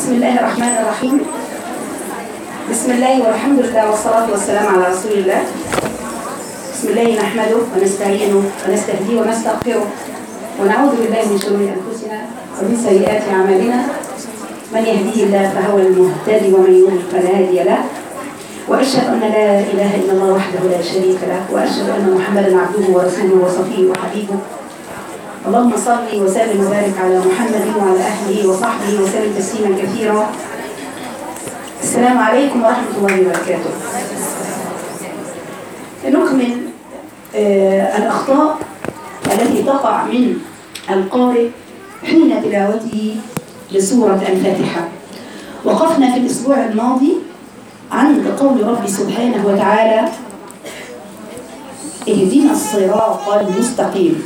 بسم الله الرحمن الرحيم بسم الله والحمد لله والصلاة والسلام على رسول الله بسم الله نحمده ونستعينه ونستهديه ونستغفره ونعوذ بالله من شرور أنفسنا ومن سيئات أعمالنا من يهديه الله فهو المهتدي ومن يضلل فلا هادي له وأشهد أن لا إله إلا الله وحده لا شريك له وأشهد أن محمدا عبده ورسوله وصفيه وحبيبه اللهم صل وسلم وبارك على محمد وعلى اهله وصحبه وسلم تسليما كثيرا السلام عليكم ورحمه الله وبركاته نكمل آه الاخطاء التي تقع من القارئ حين تلاوته لسوره الفاتحه وقفنا في الاسبوع الماضي عند قول ربي سبحانه وتعالى اهدنا الصراط المستقيم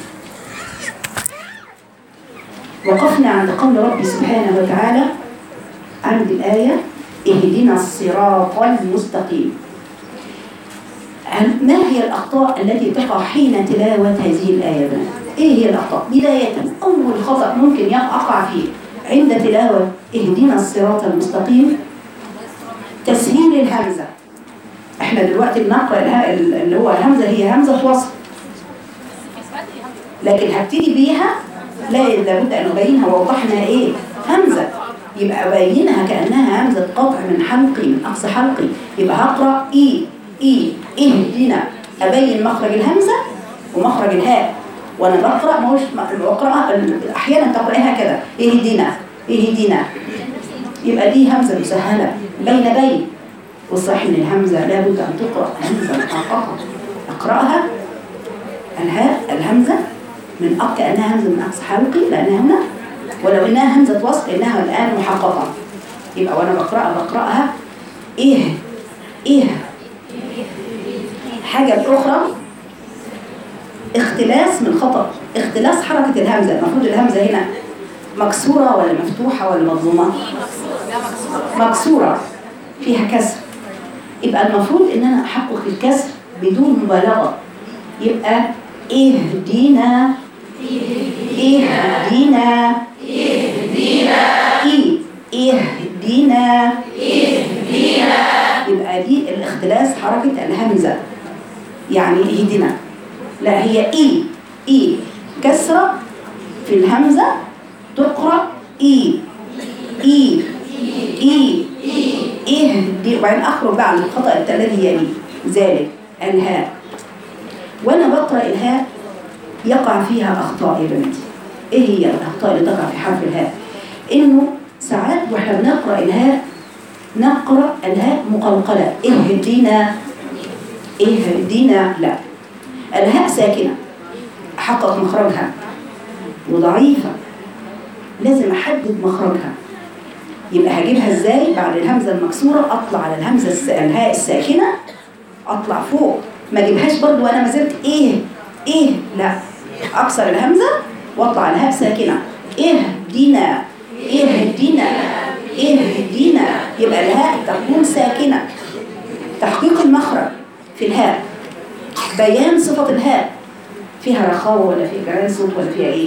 وقفنا عند قول ربي سبحانه وتعالى عند الآية اهدنا الصراط المستقيم ما هي الأخطاء التي تقع حين تلاوة هذه الآية بنا؟ إيه هي الأخطاء؟ بداية أول خطأ ممكن يقع فيه عند تلاوة اهدنا الصراط المستقيم تسهيل الهمزة احنا دلوقتي بنقرأ اللي هو الهمزة هي همزة وصل لكن هبتدي بيها لا لابد ان نبينها ووضحنا ايه همزه يبقى ابينها كانها همزه قطع من حلقي من اقصى حلقي يبقى هقرا اي اي اهدنا ابين مخرج الهمزه ومخرج الهاء وانا بقرا ما هوش بقراها احيانا تقراها كده اهدنا اهدنا يبقى دي همزه مسهله بين بين والصحيح ان الهمزه لابد ان تقرا همزه محققه اقراها الهاء الهمزه من أق كأنها همزة من أقصى حلقي لأنها هنا ولو إنها همزة وصل إنها الآن محققة يبقى وأنا بقرأها بقرأها إيه إيه حاجة الأخرى اختلاس من خطأ اختلاس حركة الهمزة المفروض الهمزة هنا مكسورة ولا مفتوحة ولا مضمومة مكسورة فيها كسر يبقى المفروض إن أنا أحقق الكسر بدون مبالغة يبقى اهدنا اهدنا اهدنا اهدنا اهدنا يبقى دي الاختلاس حركة الهمزة يعني اهدنا لا هي اي اي كسرة في الهمزة تقرأ اي اي اي اهدي وبعدين اخرج بقى عن الخطأ الذي يلي ذلك الهاء وانا بقرأ الهاء يقع فيها أخطاء يا بنتي إيه هي الأخطاء اللي تقع في حرف الهاء إنه ساعات وإحنا بنقرأ الهاء نقرأ الهاء مقلقلة اهدينا اهدينا لا الهاء ساكنة أحقق مخرجها وضعيفة لازم أحدد مخرجها يبقى هجيبها ازاي بعد الهمزة المكسورة أطلع على الهمزة الس... الهاء الساكنة أطلع فوق ما اجيبهاش برضو وأنا ما زلت إيه إيه لا أكسر الهمزة واطلع الهاء ساكنة اهدنا اهدنا اهدنا يبقى الهاء تكون ساكنة تحقيق المخرج في الهاء بيان صفة الهاء فيها رخاوة ولا فيها جران صوت ولا فيها ايه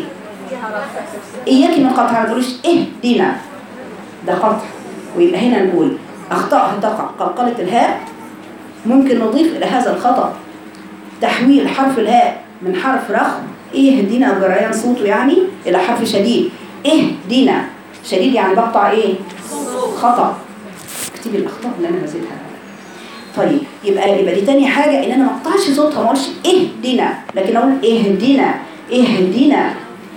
اياكي من قطع ما تقوليش اهدنا ده قطع ويبقى هنا نقول اخطاء تقع قلقلة الهاء ممكن نضيف الى هذا الخطأ تحويل حرف الهاء من حرف رخم اهدنا جريان صوته يعني الى حرف شديد اهدنا شديد يعني بقطع ايه خطأ اكتبي الاخطاء اللي انا نزلتها طيب يبقى يبقى دي تاني حاجه ان انا ما اقطعش صوتها ما اقولش اهدنا لكن اقول اهدنا اهدنا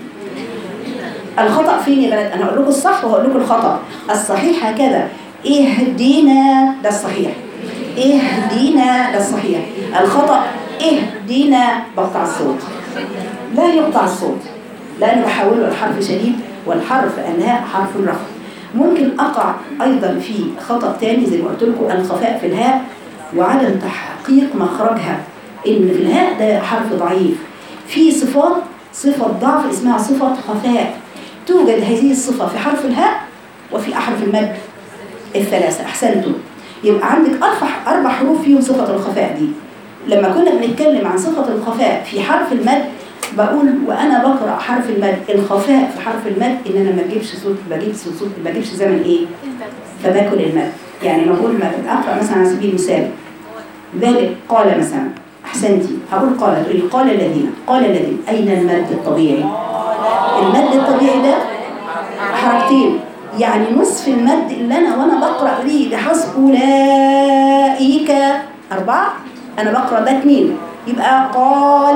الخطأ فين يا بنات انا اقول لكم الصح وهقول لكم الخطأ الصحيح هكذا اهدنا ده الصحيح اهدينا ده الصحيح الخطأ اهدينا بقطع الصوت لا يقطع الصوت لأنه بحوله الحرف شديد والحرف الهاء حرف رخم ممكن أقع أيضا في خطأ تاني زي ما قلت لكم الخفاء في الهاء وعدم تحقيق مخرجها إن في الهاء ده حرف ضعيف في صفات صفة ضعف اسمها صفة خفاء توجد هذه الصفة في حرف الهاء وفي أحرف المد الثلاثة أحسنتم يبقى عندك أربع أربع حروف فيهم صفة الخفاء دي لما كنا بنتكلم عن صفة الخفاء في حرف المد بقول وانا بقرا حرف المد الخفاء في حرف المد ان انا ما بجيبش صوت بجيب صوت ما بجيبش زمن ايه فباكل المد يعني بقول ما اقرا مثلا على سبيل المثال ذلك قال مثلا احسنتي هقول قال تقولي قال الذين قال الذين اين المد الطبيعي المد الطبيعي ده حركتين يعني نصف المد اللي انا وانا بقرا ليه بحسب اولئك اربعه انا بقرا ده اثنين يبقى قال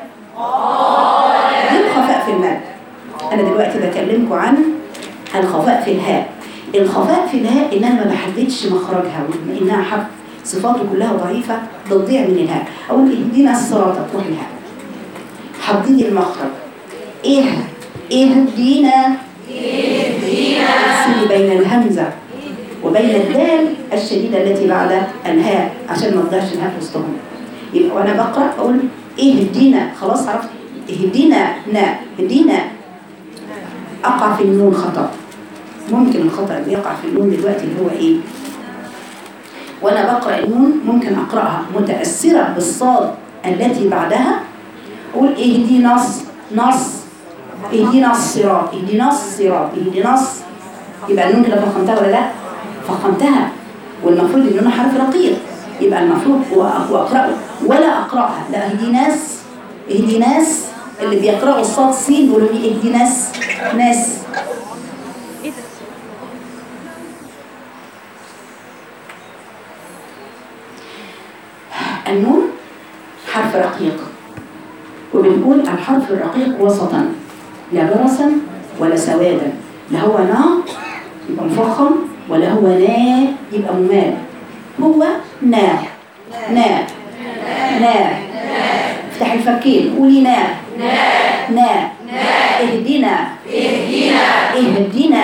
دي الخفاء في المد انا دلوقتي بكلمكم عن الخفاء في الهاء الخفاء في الهاء ان انا ما بحددش مخرجها وبما انها حرف صفاته كلها ضعيفه بتضيع من الهاء اقول اهدينا الصراط تروح الهاء حددي المخرج ايه اهدينا افصلي بين الهمزه وبين الدال الشديده التي بعد الهاء عشان ما تضيعش الهاء في وسطهم يبقى وانا بقرا اقول اهدينا خلاص عرفت اهدينا نا اهدينا اقع في النون خطا ممكن الخطا اللي يقع في النون دلوقتي اللي هو ايه وانا بقرا النون ممكن اقراها متاثره بالصاد التي بعدها اقول اهدينا الص- نص اهدينا الصراط اهدينا الصراط اهدينا الص- يبقى النون كده فخمتها ولا لا فخمتها والمفروض ان النون حرف رقيق يبقى المفروض وأ- واقراه ولا اقراها لا اهدي ناس اهدي ناس اللي بيقراوا الصاد سين بيقولوا لي اهدي ناس ناس النون حرف رقيق وبنقول الحرف الرقيق وسطا لا برصا ولا سوادا لا هو نا يبقى مفخم ولا هو نا يبقى ممال هو نا نا نا افتح الفكين قولي نا نا اهدنا اهدنا اهدنا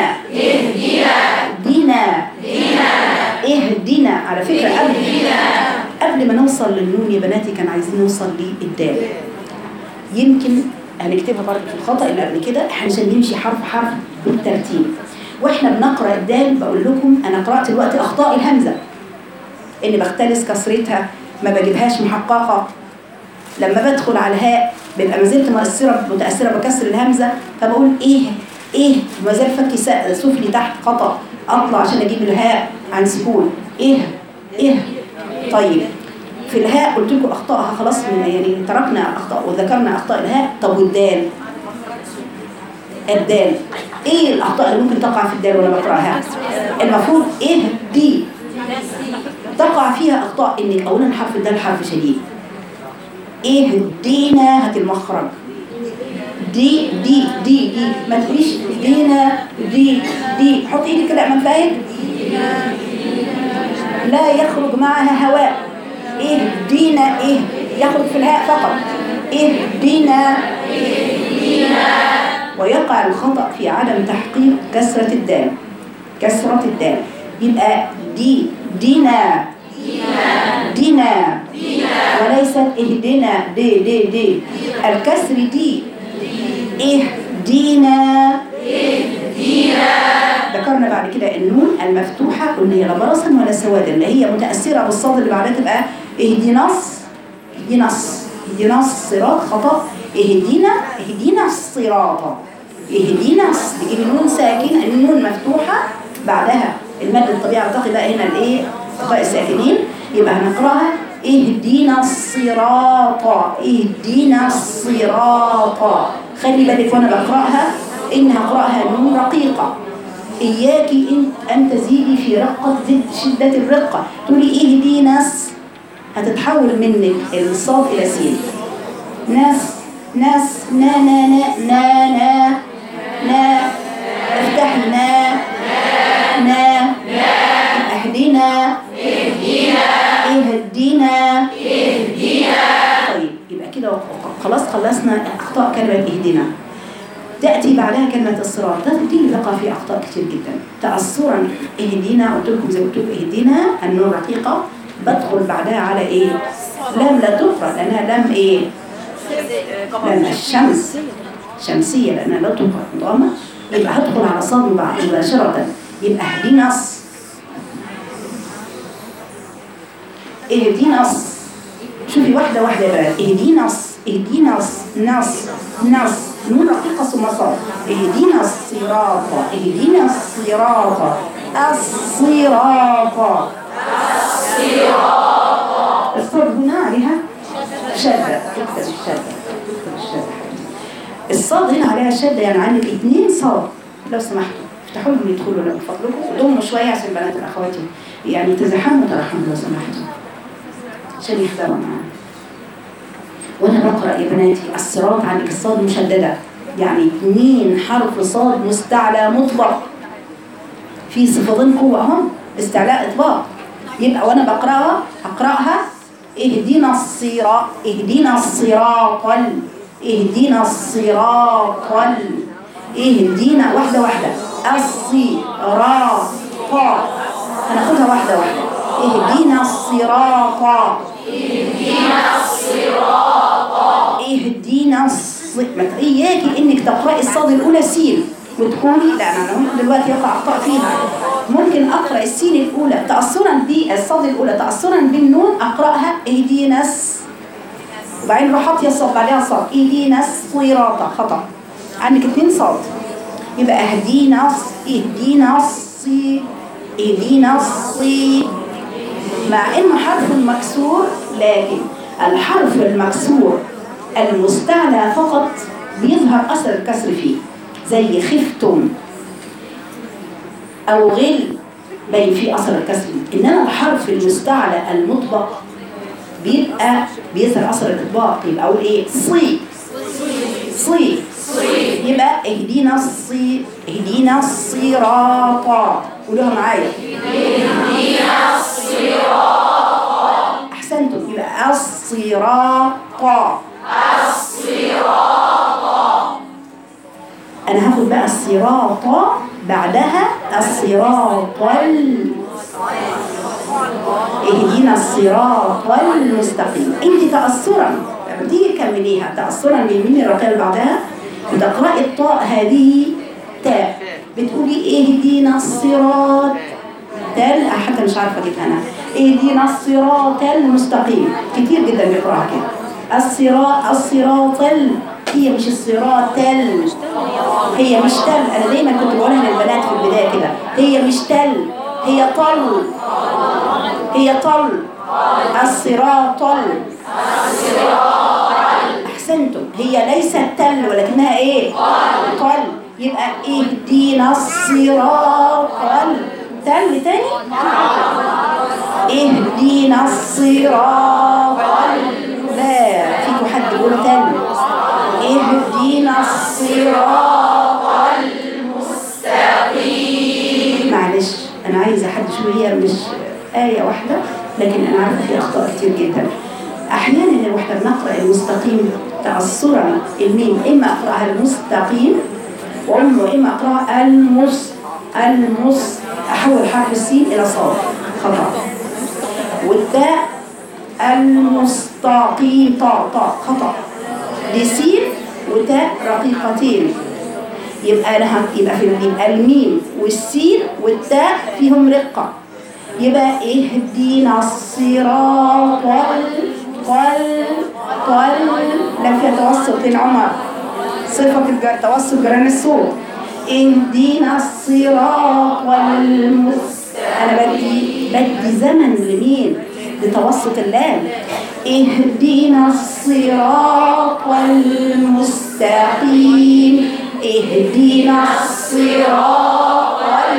اهدنا اهدنا على فكرة قبل قبل ما نوصل للنون يا بناتي كان عايزين نوصل للدال يمكن هنكتبها برضه في الخطأ اللي قبل كده احنا عشان نمشي حرف حرف بالترتيب واحنا بنقرا الدال بقول لكم انا قرات الوقت اخطاء الهمزه اني بختلس كسرتها ما بجيبهاش محققه لما بدخل على الهاء بيبقى ما زلت مؤثره متاثره بكسر الهمزه فبقول ايه ايه ما زال فكي سا- سفلي تحت خطا اطلع عشان اجيب الهاء عن سكون ايه ايه طيب في الهاء قلت لكم اخطائها خلاص يعني تركنا اخطاء وذكرنا اخطاء الهاء طب والدال الدال ايه الاخطاء اللي ممكن تقع في الدال وانا بقراها المفروض ايه دي تقع فيها اخطاء انك اولا حرف الدال حرف شديد ايه دينا هات المخرج دي دي دي دي ما تقوليش دينا دي دي حط ايدك كده امام فاهم لا يخرج معها هواء ايه دينا ايه يخرج في الهاء فقط ايه دينا ويقع الخطأ في عدم تحقيق كسرة الدال كسرة الدال يبقى دي دينا دينا وليست اهدنا دي دي دي الكسر دي اهدينا ذكرنا بعد كده النون المفتوحة قلنا هي لا برصا ولا سوادا اللي هي متأثرة بالصاد اللي بعدها تبقى اهدنا الص- اهدنا الص- اهدنا الصراط خطأ اهدنا اهدنا الصراط اهدنا الص- تجيب النون ساكنة النون مفتوحة بعدها المد الطبيعي اعتقد بقى هنا الايه التقاء الساكنين يبقى هنقراها اهدنا الصراط اهدنا الصراط خلي بالك وانا بقراها ان هقراها نون رقيقه إياك إن, أن تزيدي في رقة زد شدة الرقة تقولي اهدي ناس هتتحول منك الصاد إلى سين ناس ناس نا نا نا نا نا نا افتحي نا نا اهدينا اهدينا طيب يبقى كده خلاص خلصنا اخطاء كلمه اهدنا تأتي بعدها كلمة الصراط ده دي اللي بقى فيه أخطاء كتير جدا تأثرا اهدينا قلت لكم زي ما قلت لكم اهدينا النون رقيقة بدخل بعدها على إيه؟ لام لا تقرأ لأنها لام إيه؟ لام الشمس شمسية لأنها لا تقرأ ضامة يبقى هدخل على صاد مبع- مباشرة يبقى اهدينا الص- اهدينا الص- شوفي واحدة واحدة بقى اهدينا الص- اهدينا الص- نص نص نون رقيقة ثم صاد اهدينا الصراط اهدينا الصراط الصراط الصاد هنا عليها شدة اكتب الشدة اكتب الشدة الصاد هنا عليها شدة يعني عن الاثنين صاد لو سمحتوا افتحوا لهم يدخلوا لو فضلكم ضموا شوية عشان بنات الأخوات يعني تزحموا ترحموا لو سمحتوا عشان يحضروا معانا وانا بقرا يا بناتي الصراط عندك الصاد مشدده يعني اثنين حرف صاد مستعلى مطبق في صفتين قوه اهم استعلاء اطباق يبقى وانا بقراها اقراها اهدنا الصراط اهدنا الصراط ال- اهدنا الصراط ال- اهدنا واحده واحده الصراط هناخدها واحده واحده اهدنا الصراط اهدينا الص... ما ت- اياكي انك تقراي الصاد الاولى سين وتقولي لا انا ممكن دلوقتي يقع اخطاء فيها ممكن اقرا السين الاولى تاثرا بالصاد الاولى تاثرا بالنون اقراها اهدينا الس وبعدين اروح حاطيه الصاد بعدها صاد اهدينا الصراط خطا عندك اتنين صاد يبقى اهدينا الص- اهدينا الصي اهدينا الصي مع انه حرف مكسور لكن الحرف المكسور المستعلى فقط بيظهر اثر الكسر فيه زي خفتم او غل باين فيه اثر الكسر انما الحرف المستعلى المطبق بيبقى بيظهر اثر الاطباق يبقى اقول ايه صي صي يبقى اهدينا الصي اهدينا الصراط قولوها معايا احسنتم يبقى الصراط انا هاخد بقى الصراط بعدها الصراط ال اهدينا الصراط المستقيم انت تاثرا لما تيجي تكمليها تاثرا باليمين الرقيه اللي بعدها بتقراي الطاء هذه تاء بتقولي اهدينا الصراط تال حتى مش عارفه اجيبها انا اهدينا الصراط المستقيم كتير جدا بيقراها كده الصراط الصراط ال هي مش الصراط ال هي مش تل انا دايما كنت بقولها للبنات في البدايه كده هي مش تل هي طل هي طل الصراط ال احسنتم هي ليست تل ولكنها ايه طل يبقى اهدينا الصراط ال تل تاني اهدينا الصراط ال- لا فيكم حد يقول تل اهدينا الصراط المستقيم معلش انا عايزه حد شويه مش ايه واحده لكن انا عارفه في اخطاء كتير جدا احيانا واحنا بنقرا المستقيم تاثرا الميم اما اقراها المستقيم وام واما اقراها المس المس احول حرف السين الى صاد خطا والتاء المستقيم طاء طاء خطا دي سين وتاء رقيقتين يبقى انا هك- يبقى في يبقى الميم والسين والتاء فيهم رقه يبقى اهدينا الصراط وال وال وال لم فيها توسط بين عمر صفة الج- توسط جران الصوت اهدينا الصراط والمس انا بدي بدي زمن لمين لتوسط اللام اهدينا الصراط والمستقيم اهدينا الصراط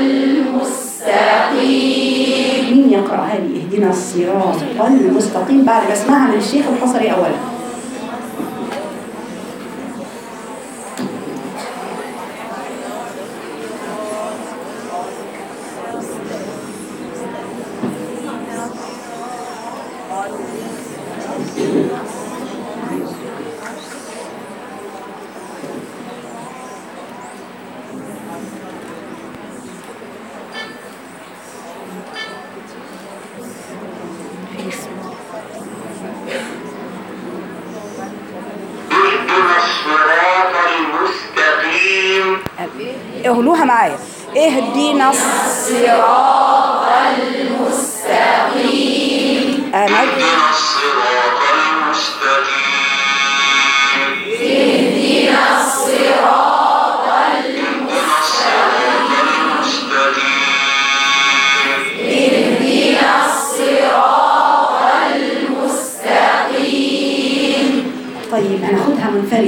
والمستقيم مين يقرأ هذه اهدنا الصراط والمستقيم بعد ما اسمعها من الشيخ الحصري اولا اهدنا الصراط المستقيم قولوها معايا اهدينا الصراط المستقيم انا اهدنا الصراط المستقيم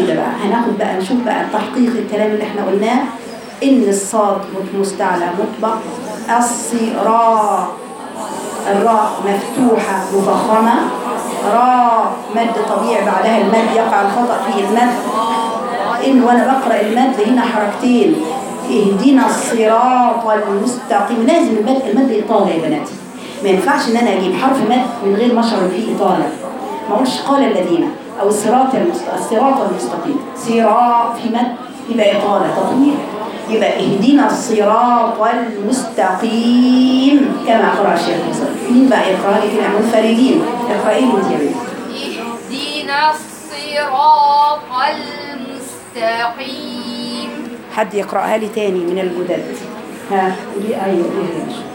العقيدة بقى هناخد بقى نشوف بقى تحقيق الكلام اللي احنا قلناه إن الصاد مستعلى مطبق الصراء الراء مفتوحة مفخمة راء مد طبيعي بعدها المد يقع الخطأ في المد إن وأنا بقرأ المد هنا حركتين اهدنا الصراط المستقيم لازم المد المد إطالة يا بناتي ما ينفعش إن أنا أجيب حرف مد من غير ما أشعر فيه إطالة ما أقولش قال الذين أو الصراط المستقيم الصراط المستقيم صراط في مد يبقى إطالة تطويل يبقى اهدنا الصراط المستقيم كما قرأ الشيخ مصر مين بقى يقرأ لي كده منفردين اقرأي لي انت يا بنتي اهدنا الصراط المستقيم حد يقرأها لي تاني من الجداد ها قولي ايوه قولي يا باشا.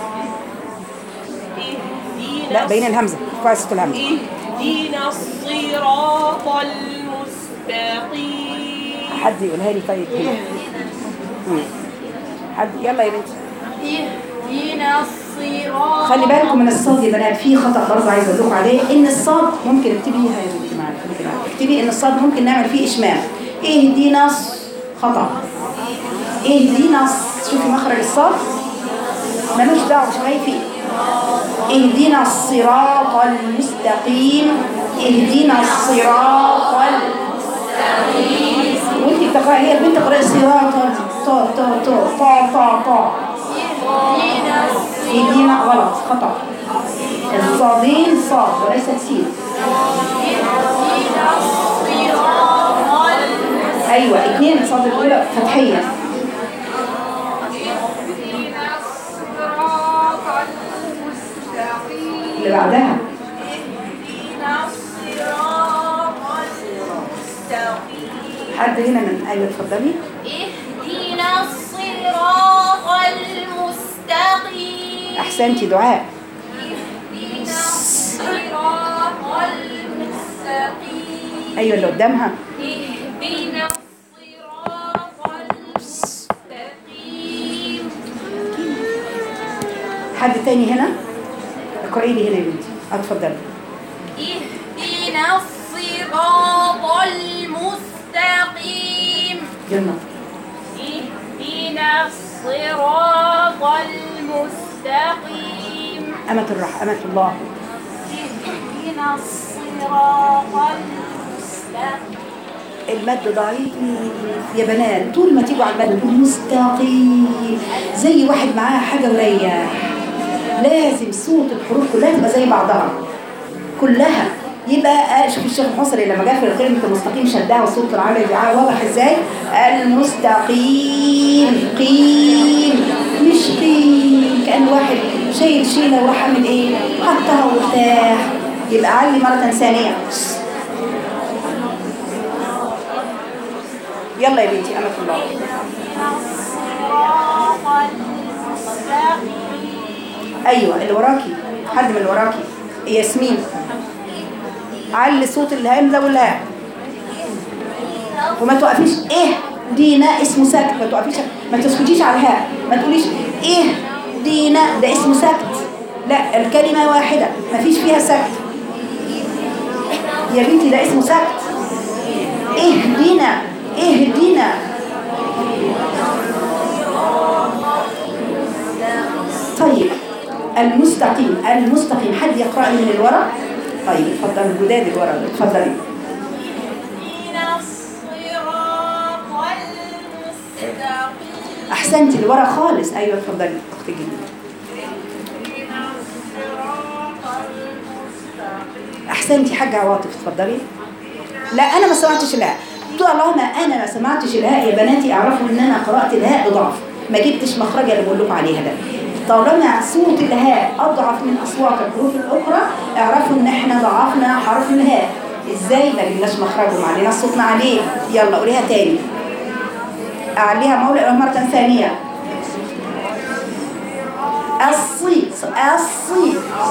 لا بين الهمزة ارفعي صوت الهمزة اهدنا الصراط المستقيم حد يقولها لي طيب هنا مم. حد يلا يا بنتي اهدنا الصراط خلي بالكم من الصاد يا بنات في خطأ برضه عايزه اقول لكم عليه ان الصاد ممكن اكتبيها يا بنتي معايا خليكي معايا. اكتبي ان الصاد ممكن نعمل فيه اشمام اهدينا الص- خطأ اهدينا الص- شوفي مخرج الصاد ملوش دعوه مش غاية فيه اهدنا الصراط المستقيم اهدنا الصراط المستقيم وانت بتقراي هي البنت تقراي صراط طا طا طا طا طا طا اهدنا اهدينا غلط خطأ الصادين صاد وليست سين اهدنا الصراط ايوه اثنين الصاد الاولى فتحيه اهدنا الصراط المستقيم اللي بعدها اهدنا الصراط المستقيم حد هنا من ايوه اتفضلي اهدنا الصراط المستقيم احسنتي دعاء اهدنا الصراط المستقيم ايوه اللي قدامها اهدنا الصراط المستقيم حد تاني هنا اقراي لي هنا يا بنتي اتفضلي اهدنا الصراط المستقيم يلا اهدنا الصراط المستقيم امة الرح امة الله اهدنا الصراط المستقيم المد ضعيف يا بنات طول ما تيجوا على المد تقول مستقيم زي واحد معاه حاجه وريح لازم صوت الحروف كلها تبقى زي بعضها كلها يبقى شوف الشيخ الحصري لما جه في كلمه المستقيم شدها والصوت العربي بتاعها واضح ازاي المستقيم قيم مش قيم كان واحد شايل شيله وراح عامل ايه حطها وارتاح يبقى علي مره ثانيه يلا يا بنتي أمة الله الصراط المستقيم أيوة اللي وراكي حد من اللي وراكي ياسمين علي صوت الهمزة والهاء وما توقفيش إيه دينا اسمه ساكت ما توقفيش ما تسكتيش على الهاء ما تقوليش إيه دينا ده اسمه ساكت لا الكلمة واحدة ما فيش فيها سكت يا بنتي ده اسمه سكت اهدنا اهدنا طيب المستقيم المستقيم حد يقرأ لي من الورق طيب اتفضل الجداد الورق اتفضلي اهدنا الصراط المستقيم احسنتي الورق خالص ايوه اتفضلي اختي جديده اهدنا الصراط المستقيم احسنتي حاجه عواطف اتفضلي لا انا ما سمعتش الهاء طالما انا ما سمعتش الهاء يا بناتي اعرفوا ان انا قرات الهاء بضعف ما جبتش مخرجها اللي بقول لكم عليها ده طالما صوت الهاء اضعف من اصوات الحروف الاخرى اعرفوا ان احنا ضعفنا حرف الهاء ازاي ما جبناش مخرجه ما علينا صوتنا عليه يلا قوليها تاني اعليها مولى مره ثانيه الصي الصي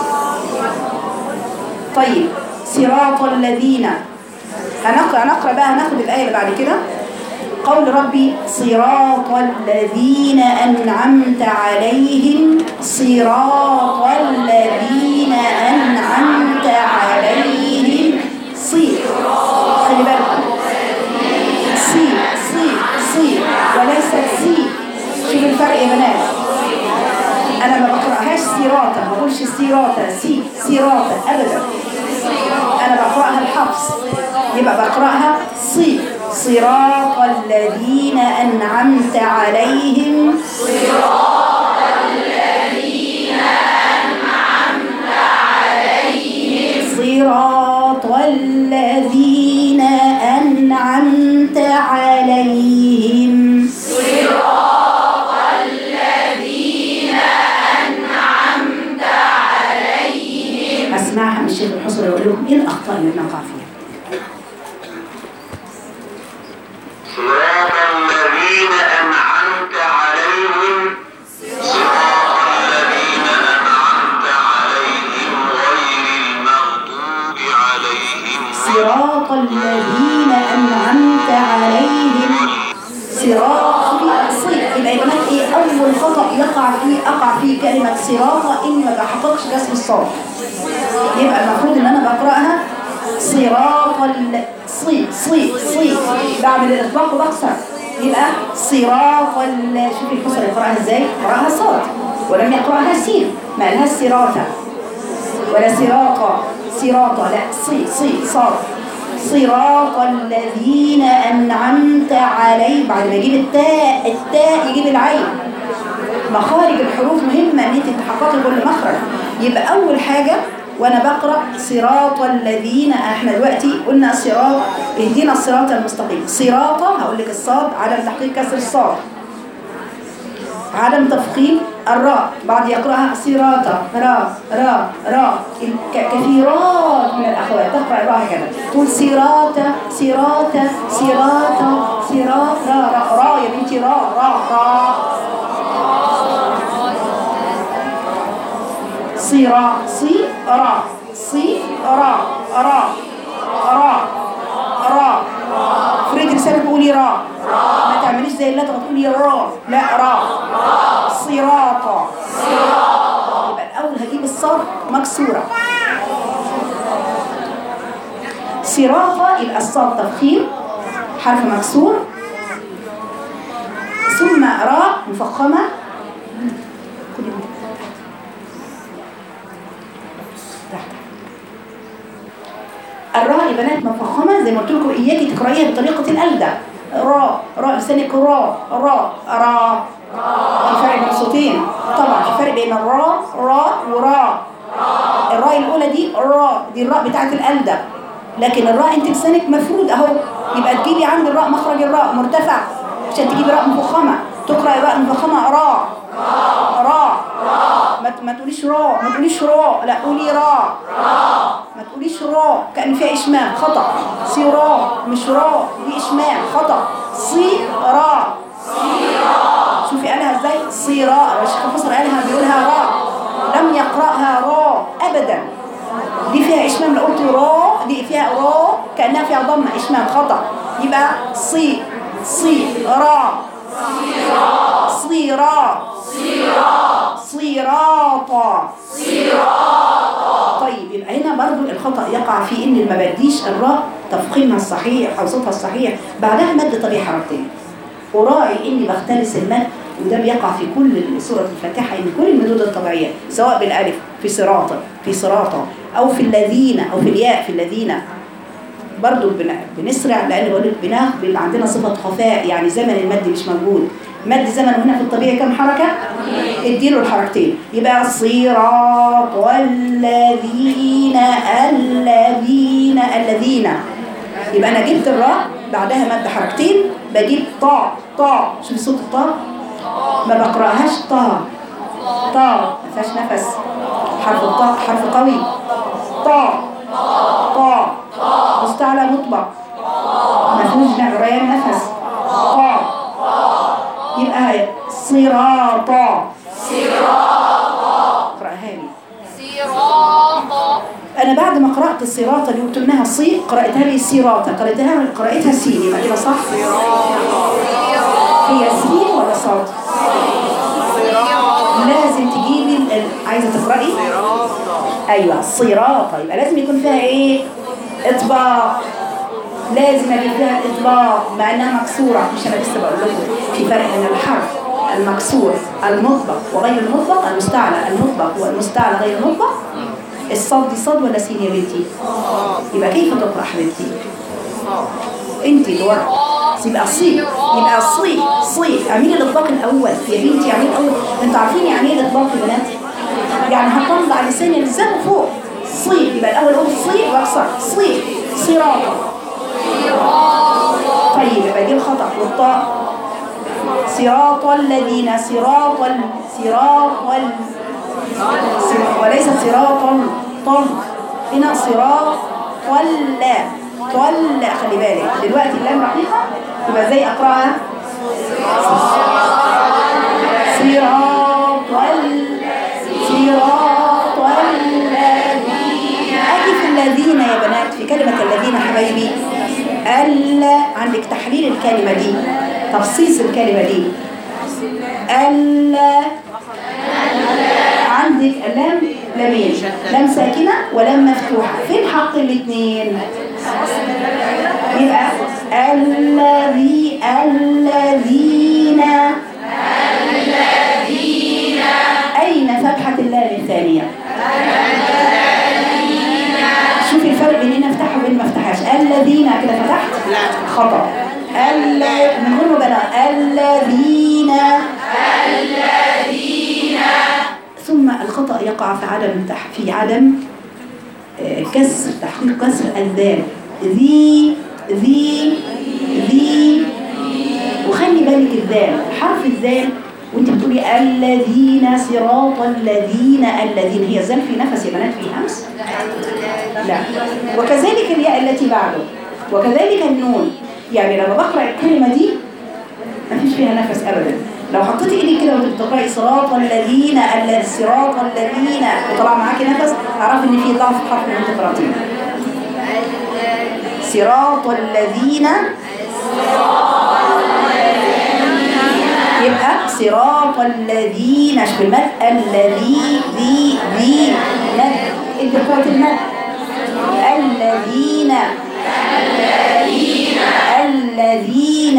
طيب صراط الذين هنقرأ هنقرأ بقى هناخد الآية اللي بعد كده قول ربي صراط الذين أنعمت عليهم صراط الذين أنعمت عليهم صي خلي بالكم يا بنات انا ما بقراهاش سيراتا ما بقولش سيراتا سي سيراتا ابدا انا بقراها الحفص يبقى بقراها صي صراط الذين انعمت عليهم صراط الذين أنعمت عليهم أسمعها من الشيخ الحصري يقول لكم إيه الأخطاء اللي نقع فيها صراط الذين أنعمت عليهم صراط الذين أنعمت عليهم غير المغضوب عليهم صراط الذين أنعمت عليهم صراط صي يبقى يا بنات إيه أول خطأ يقع فيه أقع فيه كلمة صراط إني ما بحققش كسر الصاد يبقى المفروض إن أنا بقرأها صراط ال صي صي صي بعمل الإطلاق وبكسر يبقى صراط ال شوفي الحصر يقرأها إزاي؟ يقرأها صاد ولم يقرأها سين ما قالهاش صراطة ولا صراطة صراطة لا صي صي صاد صراط الذين أنعمت عليهم بعد ما يجيب التاء التاء يجيب العين مخارج الحروف مهمة ان انت تحققي كل مخرج يبقى أول حاجة وأنا بقرأ صراط الذين احنا دلوقتي قلنا صراط اهدينا الصراط المستقيم صراطة هقول لك الصاد عدم تحقيق كسر الصاد عدم تفخيم الراء بعد يقرأها صراطة را را را ك- كثيرات من الأخوات تقرأ الراء هكذا تقول صراطة صراطة صراطة صراط را را را يا بنتي را را را صرا صي را صي را را را را فريد لسانك قولي را ما تعمليش زي اللي تقولي را لا را صراطا يبقى الاول هجيب الصاد مكسوره صراطا يبقى الصاد تفخيم حرف مكسور ثم راء مفخمه تحت الراء يا بنات مفخمه زي ما قلت لكم اياكي تقرايها بطريقه الالدة راء راء لسانك راء راء را في فرق بين الصوتين طبعا في فرق بين الراء راء وراء الراء الاولى دي راء دي الراء بتاعت الالدة لكن الراء انت لسانك مفرود اهو يبقى تجيبي عند الراء مخرج الراء مرتفع عشان تجيبي راء مفخمه تقرا الراء المفخمه راء راء ما ت- ما تقوليش راء ما تقوليش راء لا قولي راء ما تقوليش راء كأن فيها إشمام خطأ سي راء مش راء دي إشمام خطأ صي راء شوفي قالها ازاي صي راء الشيخ الفصل قالها بيقولها راء لم يقرأها راء أبدا دي فيها إشمام لو قلت راء دي فيها راء كأنها فيها ضمة إشمام خطأ يبقى صي صي راء صيرا صراطا طيب يبقى هنا برضو الخطأ يقع في ان ما بديش الراء تفخيمها الصحيح او صوتها الصحيح بعدها مد طبيعي حركتين وراعي اني بختلس المد وده بيقع في كل سورة الفاتحة ان كل المدود الطبيعية سواء بالالف في صراطا في صراطا او في الذين او في الياء في الذين برضو بن- بنسرع لان بقول لك بناخ بيبقى عندنا صفه خفاء يعني زمن المد مش موجود مد زمن هنا في الطبيعي كم حركه اديله الحركتين يبقى صراط الذين الذين الذين يبقى انا جبت الراء بعدها مد حركتين بجيب طاء طاء شوف صوت الطاء ما بقراهاش طاء طاء ما فيهاش نفس حرف الطاء حرف قوي طاء طاء مستعلى مطبق ما فيهوش ريان نفس طاء يبقى صراطا صراطا اقراها لي صراط انا بعد ما قرات الصراطه اللي قلت انها صي قراتها لي صراطه قراتها قراتها سين يبقى كده صح هي سين ولا صاد لازم تجيبي ال- ال- عايزه تقراي ايوه صراطه يبقى لازم يكون فيها ايه اطباق لازم اجيب فيها الاطباق مع انها مكسوره مش انا لسه بقول لكم في فرق بين الحرف المكسور المطبق وغير المطبق المستعلى المطبق والمستعلى غير المطبق الصاد دي صاد ولا سين يا بنتي يبقى كيف تقرأ حبيبتي انت اللي ورا يبقى صي يبقى صي صي اعملي الاطباق الاول يا بنتي اعملي الاول انتوا عارفين يعني ايه الاطباق يا بنات يعني هطلع لساني لسان فوق صي يبقى الاول اقول صي واكسر صي صراطا طيب يبقى دي الخطا والطاء صراط الذين صراط ال... صراط ال... صراط- وليس صراط ال- طل هنا صراط ولا طل خلي بالك دلوقتي اللام رقيقة يبقى ازاي اقراها صراط ال... صراط الذين اجي في الذين يا بنات في كلمة الذين حبايبي ألا عندك تحليل الكلمة دي تفصيص الكلمة دي ألا عندك لام لامين لام ساكنة ولام مفتوحة فين حط الاثنين يبقى الذي الذين أين فتحة اللام الثانية شوفي الفرق بين هنا افتحها وبين ما افتحهاش الذين كده فتحت لا خطأ ال من غير مبالغة الذين ثم الخطأ يقع في عدم تح- في عدم آه، كسر تحقيق كسر الذال ذي ذي ذي وخلي بالك الذال حرف الذال وانت بتقولي الذين صراط الذين الذين هي الذال في نفس يا بنات في همس لا وكذلك الياء التي بعده وكذلك النون يعني لما بقرا الكلمه دي ما فيش فيها نفس ابدا لو حطيتي ايدك كده وانت بتقراي صراط الذين الذين صراط الذين وطلع معاكي نفس اعرفي ان في ضعف في حرف من انت قراتيه صراط الذين يبقى صراط الذين شوف المد الذي ذي ذي مد انت قرات المد الذين الذين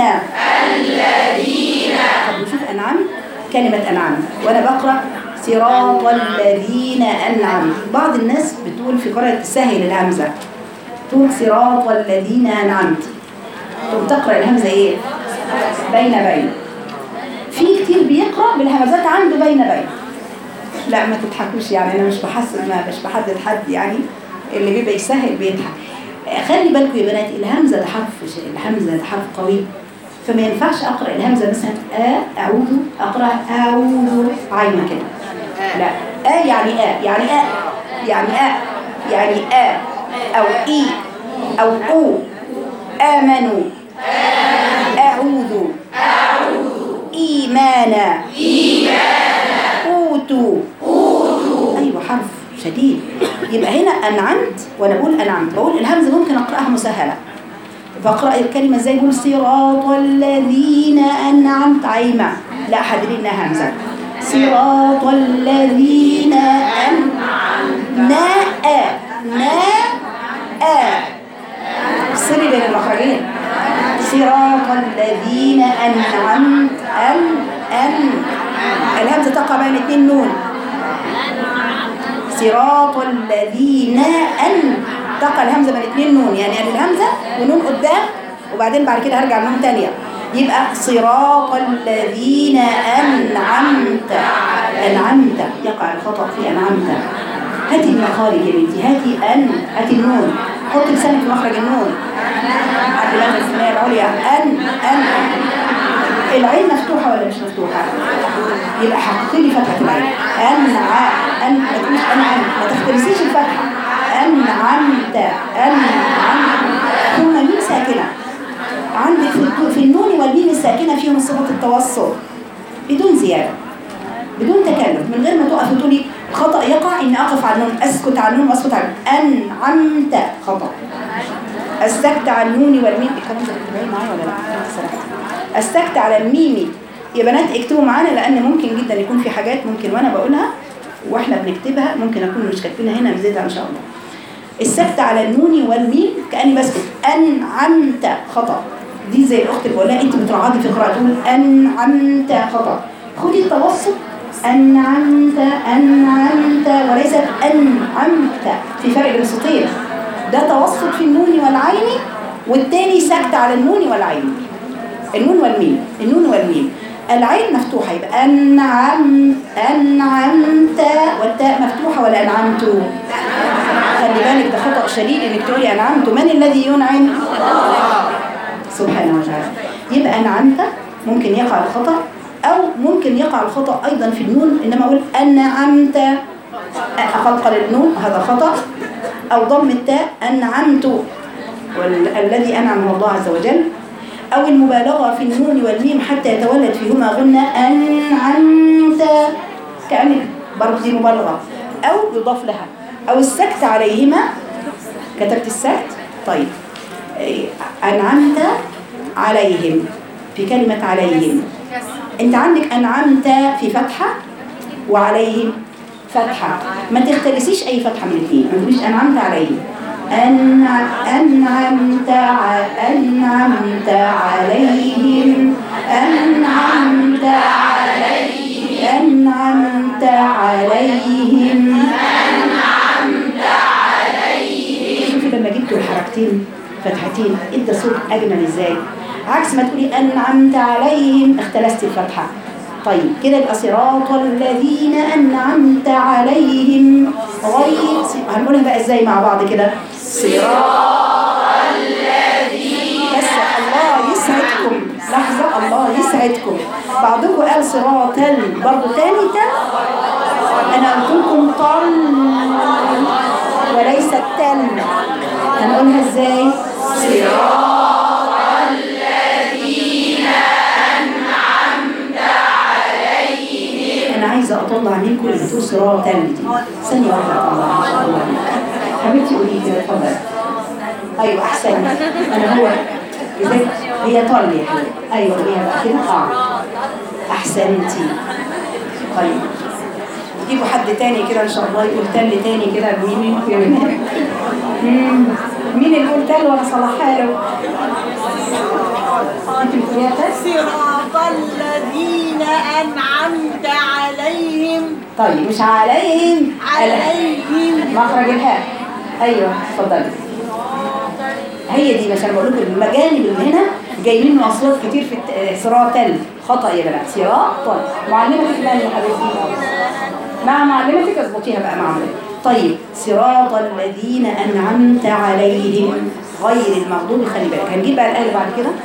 طب نشوف أنعم كلمة أنعم وأنا بقرأ صراط الذين أنعم بعض الناس بتقول في قراءة سهل الهمزة تقول صراط الذين أنعمت تقوم تقرأ الهمزة إيه؟ بين بين في كتير بيقرأ بالهمزات عنده بين بين لا ما تضحكوش يعني أنا مش بحسن ما مش بحدد حد يعني اللي بيبقى يسهل بيضحك خلي بالكم يا بنات الهمزة ده حرف الهمزة ده حرف قوي فما ينفعش اقرا الهمزه مثلا ا اعوذ اقرا اعوذ عايمه كده لا ا يعني ا يعني ا يعني ا يعني ا او اي او او امنوا اعوذ ايمانا اوتوا ايوه حرف شديد يبقى هنا انعمت وانا بقول انعمت بقول الهمزه ممكن اقراها مسهله فاقرأ الكلمة ازاي يقول صراط الذين أنعمت عايمة لا حدري إنها همزة صراط الذين أنعمت ناء ناء افصلي بين المخرجين صراط الذين أنعمت أن أن الهمزة تقع بين اثنين نون صراط الذين أن تقع الهمزة بين اثنين نون يعني أنا الهمزة ونون قدام وبعدين بعد كده هرجع لنون تانية يبقى صراط الذين أنعمت أنعمت يقع الخطأ في أنعمت هاتي المخارج يا بنتي هاتي أن هاتي النون حطي لسانك في مخرج النون عند الأمر الثانية العليا أن أن العين مفتوحة ولا مش مفتوحة؟ يبقى حققي لي فتحة العين أنع أن ما تقوليش أنعم ما تختلسيش الفتحة أنعمت أنعمت ثم ميم ساكنة عندك في الدو- في النون والميم الساكنة فيهم صفة التوسط بدون زيادة بدون تكلف من غير ما تقف وتقولي خطأ يقع إني أقف على النون أسكت على النون وأسكت على النون أنعمت خطأ السكت على النون والميم الكلام ده بتتابعيه معايا ولا لا؟ سلام. السكت على الميم يا بنات اكتبوا معانا لان ممكن جدا يكون في حاجات ممكن وانا بقولها واحنا بنكتبها ممكن اكون مش كاتبينها هنا نزيدها ان شاء الله السكت على النون والميم كاني بسكت انعمت خطا دي زي الاخت اللي بقولها انت بترعدي في قراءه تقول انعمت خطا خدي التوسط أنعمت أنعمت وليست أنعمت في فرق بين الصوتين ده توسط في النون والعين والتاني سكت على النون والعين النون والميم النون والميم العين مفتوحة يبقى أنعم أنعمت والتاء مفتوحة ولا أنعمت خلي بالك ده خطأ شديد إنك تقولي أنعمت من الذي ينعم سبحانه وتعالى يبقى أنعمت ممكن يقع الخطأ أو ممكن يقع الخطأ أيضا في النون إنما أقول أنعمت أقلقل النون هذا خطأ أو ضم التاء أنعمت والذي أنعمه الله عز وجل أو المبالغة في النون والميم حتى يتولد فيهما غنى أنعمت كأنك برضه دي مبالغة أو يضاف لها أو السكت عليهما كتبت السكت طيب إيه، أنعمت عليهم في كلمة عليهم أنت عندك أنعمت في فتحة وعليهم فتحة ما تختلسيش أي فتحة من الاثنين ما تقوليش أنعمت عليهم أنع... أنعمت ع... أنعمت عليهم أنعمت عليهم أنعمت عليهم شوفي لما جبتوا الحركتين فتحتين ادى صوت اجمل ازاي عكس ما تقولي انعمت عليهم اختلست الفتحه طيب كده يبقى صراط الذين انعمت عليهم غير هنقولها بقى ازاي مع بعض كده صراط الذين بس الله يسعدكم لحظه الله يسعدكم بعضكم قال صراط ال برضه تاني تل انا قلت لكم طل وليس التل هنقولها ازاي صراط الذين انا عايزه اطلع منكم اللي بتقول صراط ال دي ثانيه واحده اطلع ان شاء الله حبيبتي قولي كده اتفضلي ايوه احسن انا هو ازاي هي طل يا حبيبي ايوه قوليها بقى كده اه احسنتي طيب جيبوا حد تاني كده ان شاء الله يقول تل تاني كده مين مين مم. مين اللي يقول تل وانا صلحها له انت بتقوليها تل صراط الذين أنعمت عليهم طيب مش عليهم عليهم مخرج الهاء ايوه اتفضلي هي دي مثلا بقول لكم المجانب اللي هنا جاي منه اصوات كتير في الت- آه، صراط ال خطا يا بنات صراط معلمتك مالي يا حبيبتي مع معلمتك اظبطيها بقى مع معلمتك طيب صراط الذين انعمت عليهم غير المغضوب خلي بالك هنجيب بقى الايه بعد كده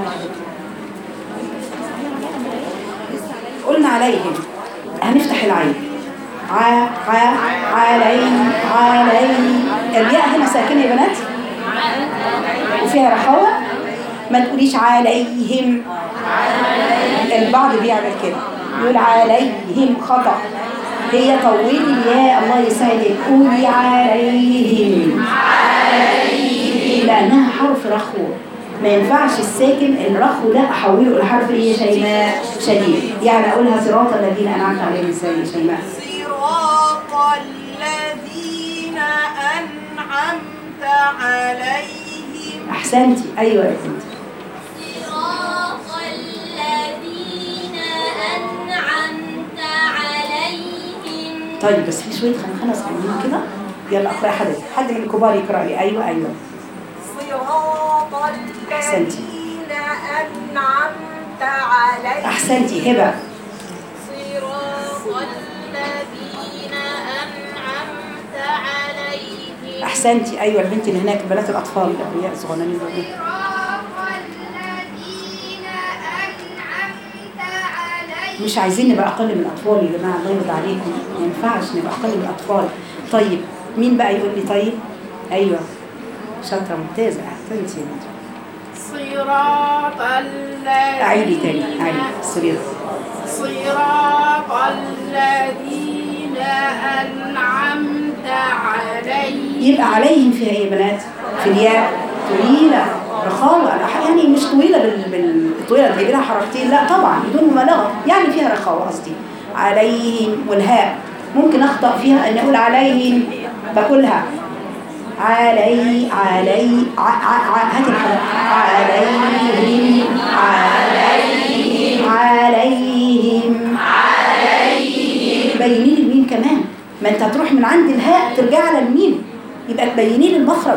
قلنا عليهم هنفتح العين ع ع علي علي الياء هنا ساكنه يا بنات وفيها رخاوه ما تقوليش عليهم البعض بيعمل كده يقول عليهم خطأ هي طولي الياء الله يسعدك قولي عليهم لأنها حرف رخو ما ينفعش الساكن الرخو ده أحوله إلى حرف إيه يا شيماء شديد يعني أقولها صراط الذين أنعمت عليهم إزاي يا شيماء صراط الذين أنعمت عليهم أحسنتي أيوة يا بنتي صراط الذين أنعمت عليهم طيب بس في شوية خنخنة صغيرين كده يلا اقرأي حد حد من الكبار يقرأ لي أيوة أيوة صراط أحسنتي. الذين أنعمت عليهم أحسنتي هبة صراط الذين أنعمت عليهم أحسنتي أيوة البنت اللي هناك بنات الأطفال الأبرياء الصغننين دول صراط الذين أنعمت عليهم مش عايزين نبقى أقل من الأطفال يا جماعة الله يرضى عليكم ما ينفعش نبقى أقل من الأطفال طيب مين بقى يقول لي طيب أيوة شاطرة ممتازة أحسنتي يا بنتي صراط الذين أعيدي تاني أعيدي السرير صراط الذين أنعمت عليهم يبقى عليهم فيها ايه يا بنات في الياء طويلة رخاوة يعني مش طويلة بال... بال... الطويلة اللي لها حركتين لا طبعا بدون مبالغة يعني فيها رخاوة قصدي عليهم والهاء ممكن اخطأ فيها ان اقول عليهم باكلها علي علي ع... ع... ع... هات الحرف عليهم عليهم عليهم ما انت هتروح من عند الهاء ترجع على الميم يبقى تبيني لي المخرج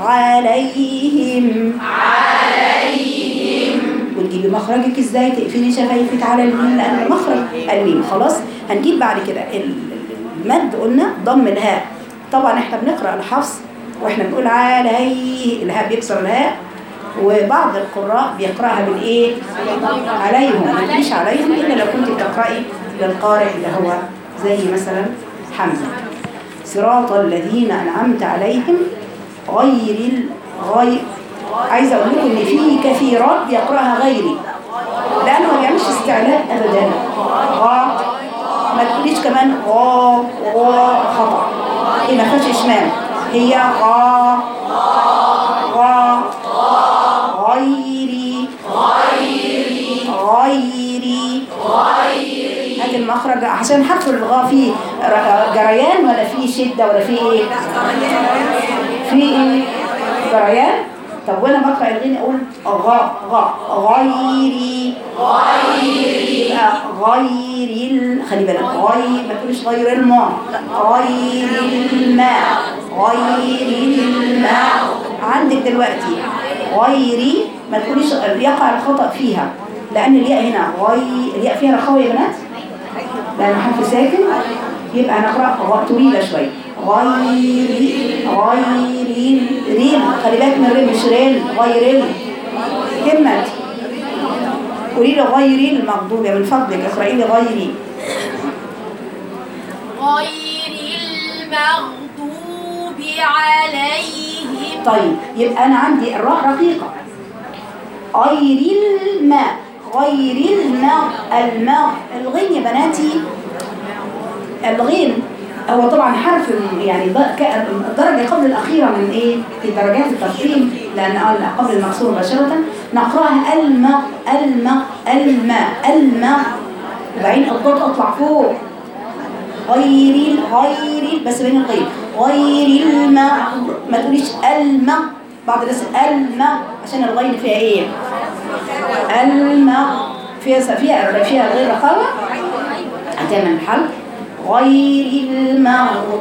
عليهم عليهم وتجيبي مخرجك ازاي تقفلي شفايفك على الميم لان مخرج الميم خلاص هنجيب بعد كده ال- المد قلنا ضم الهاء طبعا احنا بنقرا الحفص واحنا بنقول عليه الهاء بيكسر الهاء وبعض القراء بيقراها بالايه عليهم ما تجيش عليهم الا لو كنت بتقراي للقارئ اللي هو زي مثلا حمزه صراط الذين انعمت عليهم غير الغير عايزه اقول لكم ان في كثيرات بيقراها غيري لانه ما بيعملش استعلاء ابدا غا ما تقوليش كمان غا غا خطا هي ما فيهاش اشمام هي غا غا غيري غيري هات المخرج عشان حرف الغاء فيه ر- جريان ولا فيه شدة ولا فيه ايه؟ فيه ايه؟ جريان طب وانا بقرا الغين اقول غا غا غيري غيري يبقى غير ال... خلي بالك غير ما تقولش غير الماء غير الماء غير الماء عندك دلوقتي غيري ما تقوليش يقع الخطأ فيها لأن الياء هنا غي الياء فيها رخاوة يا بنات لأن حرف ساكن يبقى هنقرأ غ- طويلة شوية غير غير ريل خلي بالك من الريل مش ريل غير ال كلمة قولي لي غيري المغضوب من فضلك اقرأي لي غيري غير المغضوب عليهم طيب يبقى أنا عندي الراء رقيقة غير الماء غير الماء الماء الغين يا بناتي الغين هو طبعا حرف يعني ض- ك- الدرجة قبل الأخيرة من إيه؟ في درجات التفخيم لأن قال قبل المكسور مباشرة نقرأها الماء الماء الماء الماء وبعدين الضاد أطلع فوق غير ال- غير ال- بس بين الغير غير الماء ما تقوليش الماء بعض الناس الماء عشان الغين فيها ايه الماء فيها فيها فيها غير رخاوة هتعمل الحل غير المغضوب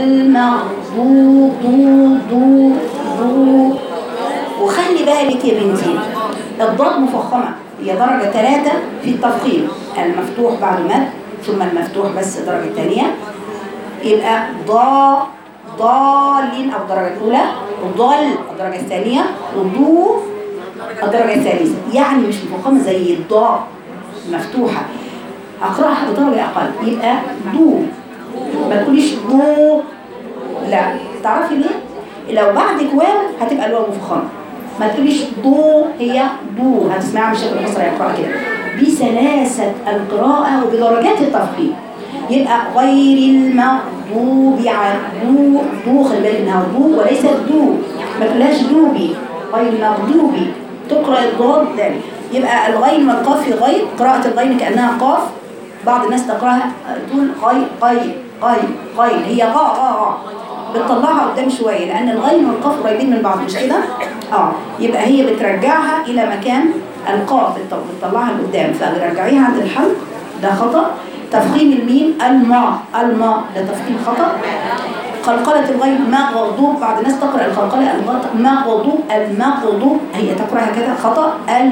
المغضوب ضو ضو ضو وخلي بالك يا بنتي الضاد مفخمة هي درجة ثلاثة في التفخيم المفتوح بعد مد ثم المفتوح بس الدرجة الثانية يبقى ضا ضالين أو الدرجة الأولى وضل الدرجة الثانية وضو الدرجة الثالثة يعني مش مفخمة زي الضاء مفتوحة أقرأها بدرجة أقل يبقى دو ما تقوليش دو لا تعرفي ليه؟ لو بعدك واو هتبقى الواو مفخمة ما تقوليش دو هي دو هتسمعها من شكل مصر يقرأ كده بسلاسة القراءة وبدرجات التفخيم يبقى غير المغضوب على دو دو خلي بالك انها دو وليست دو ما تقولهاش دوبي غير المغضوبي تقرأ الضاد ذلك يبقى الغين والقاف في غين قراءة الغين كأنها قاف بعض الناس تقراها تقول غي غي غي غي هي غا غا غا بتطلعها قدام شويه لان الغين والقاف قريبين من بعض مش كده اه يبقى هي بترجعها الى مكان القاف بتط- بتطلعها لقدام فرجعيها عند الحلق ده خطا تفخيم الميم الماء الماء ده تفخيم خطا قلقلة الغين ما غضوب بعض الناس تقرأ القلقلة الغط- ما غضوب المغضوب هي تقرأها كده خطأ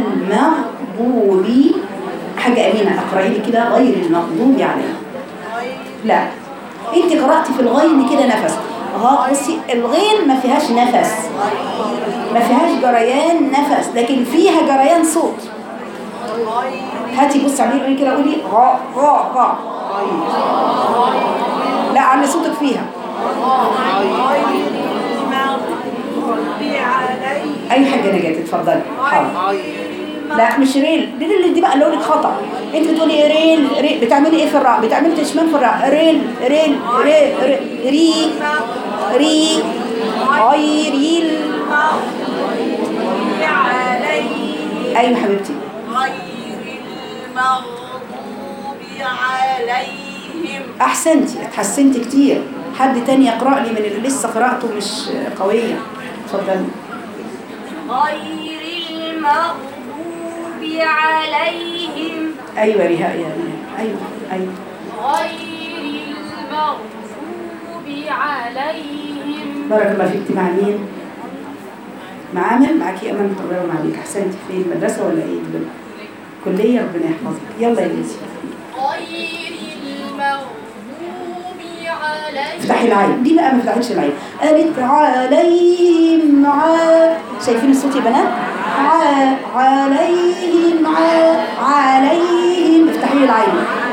المغضوب حاجة أمينة أقرأي لي كده غير المغضوب عليه لا انت قرأتي في الغين كده نفس غا بصي الغين ما فيهاش نفس ما فيهاش جريان نفس لكن فيها جريان صوت هاتي بصي اعملي قولي كده قولي غا غا غا لا علي صوتك فيها اي حاجه نجاة اتفضلي حاضر لا مش ريل ريل اللي دي بقى اللي لك خطا انت بتقولي ريل, ريل بتعملي ايه في الراء بتعملي تشمام في الراء ريل ريل ري ري ري, ري غير ال ايوه حبيبتي غير المغضوب عليهم احسنتي اتحسنتي كتير حد تاني يقرا لي من اللي لسه قراءته مش قويه اتفضلي غير المغضوب عليهم ايوه ريهاء يا ريهاء ايوه ايوه غير المغضوب عليهم بارك الله فيك مع مين؟ مع عامر معاكي أمل الله معاك أحسنتي في المدرسة ولا إيه دلوقتي؟ كلية ربنا يحفظك يلا يا بنتي غير المغضوب عليهم افتحي العين دي بقى ما فتحتش العين قالت عليهم ع شايفين الصوت يا بنات ع عليهم ع عليهم افتحي العين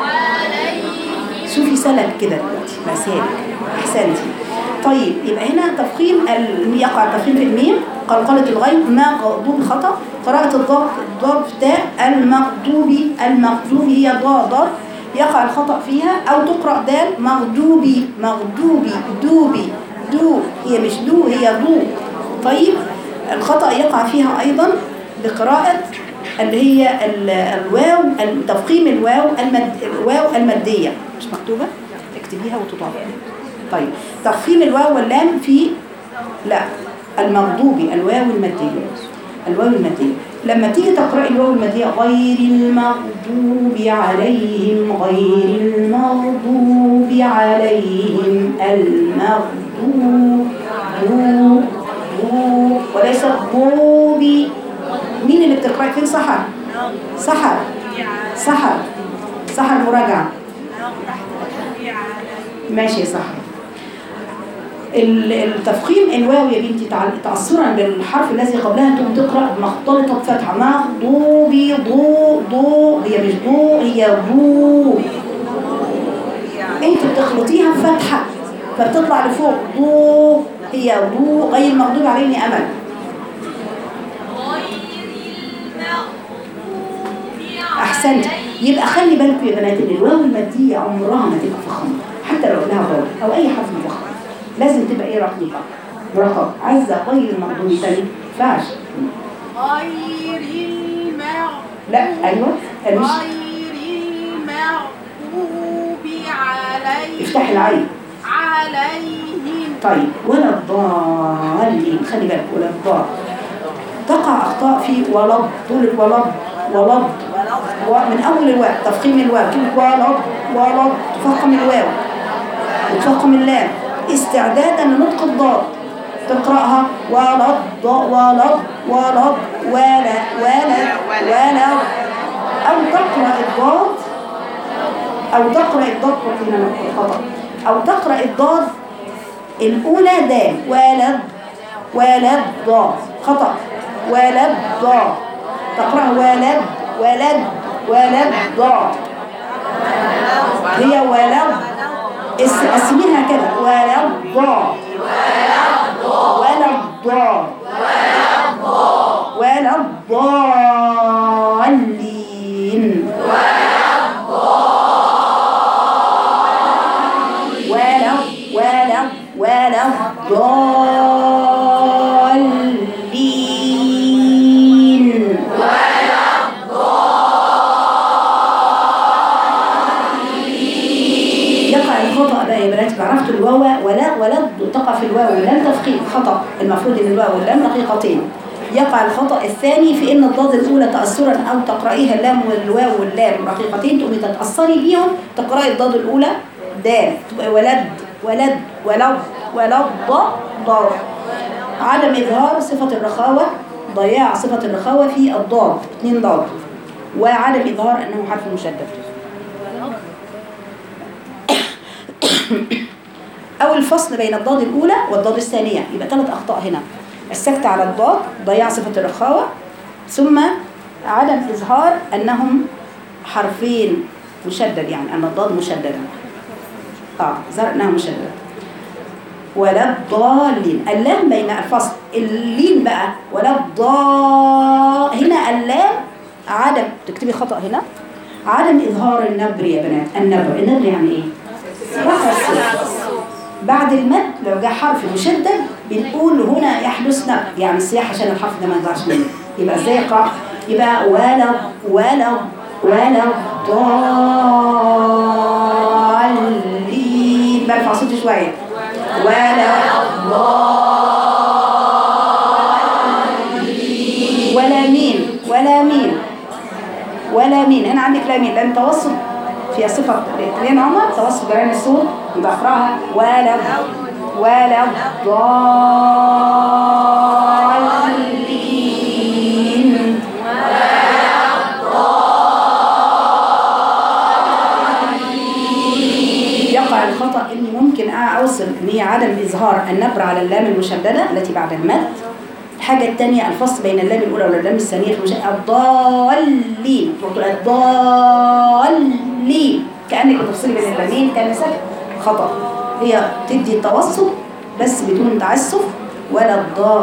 شوفي سلك كده دلوقتي بقى سالك احسنتي طيب يبقى هنا تفخيم ال- يقع التفخيم في الميم قلقلة الغين ما مغضوب خطأ قراءة الضاد الضاد تاء المغضوب المغضوب هي ضاد ضاد يقع الخطأ فيها أو تقرأ دال مغضوبي مغضوبي دوبي دو هي مش دو هي دو طيب الخطأ يقع فيها أيضا بقراءة اللي هي ال- الواو تفخيم الواو المد الواو المادية مش مكتوبة اكتبيها وتضافي طيب تفخيم الواو واللام في لا المغضوب الواو المادية الواو المادية لما تيجي تقرأي الواو المادية غير المغضوب عليهم غير المغضوب عليهم المغضوب دو دو وليس الضوبي مين اللي بتقرأي فين سحر سحر سحر سحر مراجعة ماشي يا سحر ال- التفخيم الواو يا بنتي تع- تأثرا بالحرف الذي قبلها تقوم تقرأ مختلطة بفتحة مغضوبي ضو ضو هي مش ضو هي ضو انت بتخلطيها بفتحة فبتطلع لفوق ضو هي ضو غير المغضوب عليهم يا أمل أحسنت يبقى خلي بالكم يا بنات ان الواو المادية عمرها ما تبقى فخمة حتى لو لها ضاد أو أي حرف مفخم لازم تبقى إيه رقيقة رقم عزة غير المغضوب تاني ما ينفعش غير المغضوب لا أيوه مش غير المغضوب عليهم افتح العين عليهم طيب ولا الضالين خلي بالك ولا الضال تقع أخطاء في ولد طول الولد ولد ومن أول الواو تفخيم الواو كلمة ولد ولد تفخم الواو وتفخم اللام استعدادا لنطق الضاد تقرأها ولد ض ولد ولد ولا ولا ولا أو تقرأ الضاد أو تقرأ الضاد هنا خطأ أو تقرأ الضاد الأولى دال ولد ولد ضاد خطأ ولد ضاد تقرأ ولد ولد ولد ضاد هي ولد اس- اسمها كده ولد ضاد ولد ضاد ولد ضالين ولد ولد ولد ضالين يقع الخطأ بقى يا بنات عرفتوا الواو ولا ولد تقع في الواو واللام تفخيم خطأ المفروض ان الواو واللام رقيقتين يقع الخطأ الثاني في ان الضاد الاولى تأثرا او تقرأيها اللام والواو واللام رقيقتين تقومي تتأثري بيهم تقرأي الضاد الاولى دال تبقى ولد ولد ولد ولد ضاد ضاد عدم إظهار صفة الرخاوة ضياع صفة الرخاوة في الضاد اثنين ضاد وعدم إظهار أنه حرف مشدد أو الفصل بين الضاد الأولى والضاد الثانية يبقى ثلاث أخطاء هنا السكت على الضاد ضياع صفة الرخاوة ثم عدم إظهار أنهم حرفين مشدد يعني أن الضاد مشددة آه ظهر أنها مشددة ولا الضالين اللام بين الفصل اللين بقى ولا الضاء هنا اللام عدم تكتبي خطأ هنا عدم إظهار النبر يا بنات النبر النبر يعني إيه؟ رفع الصوت بعد المد لو جاء حرف مشدد بنقول هنا يحدث نبر يعني الصياح عشان الحرف ده ما يضيعش منه يبقى ازاي يقع يبقى ولا ولا ولا ضالين برفع صوتي شويه ولا ولا مين ولا مين ولا مين هنا عندك لا مين لان توسط فيها صفة الاثنين عمر توسط جريان الصوت يبقى اقراها ولا ولا الضالين يقع الخطأ اني ممكن اوصل ان هي عدم اظهار النبر على اللام المشددة التي بعد المد الحاجة الثانية الفصل بين اللام الأولى واللام الثانية في المشددة الضالين تقول الضالين كأنك بتفصلي بين اللامين كان سكت خطأ هي تدي التوسط بس بدون تعسف ولا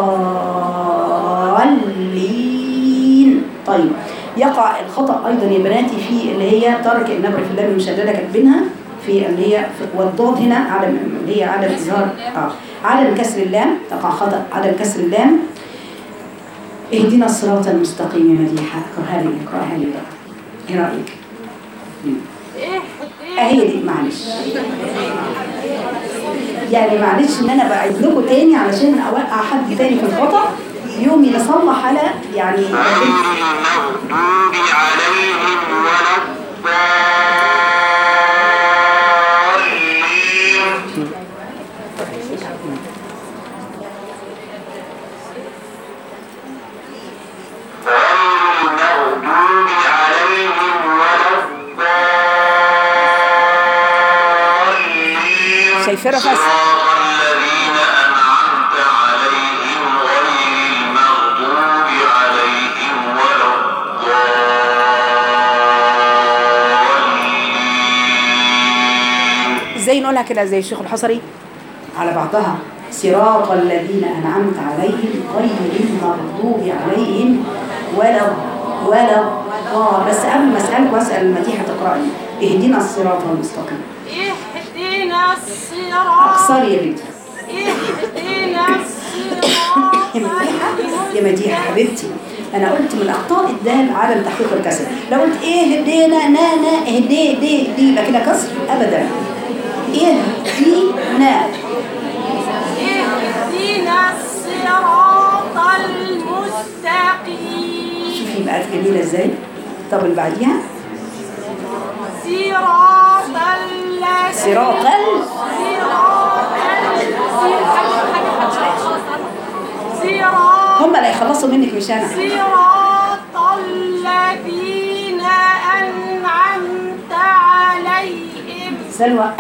الضالين طيب يقع الخطأ أيضا يا بناتي في اللي هي ترك النبر في اللام المشددة كاتبينها في اللي هي في والضاد هنا عدم اللي هي عدم إظهار آه عدم كسر اللام تقع خطأ عدم كسر اللام اهدنا الصراط المستقيم يا مديحة اقراها لي اقراها لي بقى ايه رأيك؟ اهي دي معلش يعني معلش ان انا بعيد لكم تاني علشان اوقع حد تاني في الخطأ يومي نصلح على يعني غير المغضوب عليهم ولا الضالين غير المغضوب عليهم ولا الضالين شايفة رفع صراط الذين أنعمت عليهم غير المغضوب عليهم ولا الضالين ازاي نقولها كده زي الشيخ الحصري على بعضها صراط الذين انعمت عليهم غير المغضوب عليهم ولا ولا آه بس قبل ما اسالك واسال المديحه تقراي اهدنا الصراط المستقيم اهدنا الصراط اكثر يا بنتي اهدنا يا الصراط مديحه يا مديحه حبيبتي انا قلت من اخطاء الدال عدم تحقيق الكسر لو قلت ايه هدينا نا نا اهدي دي دي يبقى كده كسر ابدا اهدينا اهدنا الصراط المستقيم شوفي بقت جميله ازاي طب اللي بعديها صراط الذين صراط ال- صراط هم اللي هيخلصوا منك مش انا صراط الذين أنعمت عليهم سلوى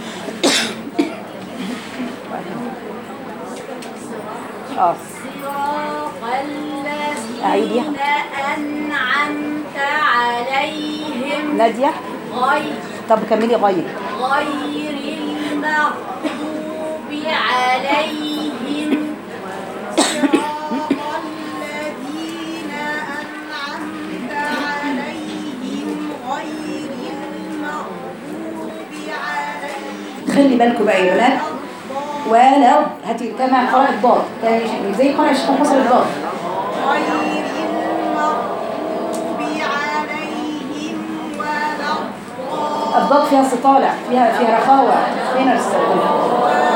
اه صراط أعيديها. الذين أنعمت عليهم ناديه غير طب كملي غير غير المغضوب عليهم صراط الذين أنعمت عليهم غير المغضوب عليهم خلي بالكم بقى يا بنات ولو هاتي كمان قراءة الضاد كان زي قراءة الشيخ حسن الضاد غير المغضوب عليهم ولا الضاد فيها استطالة فيها فيها رخاوة فين الاستطالة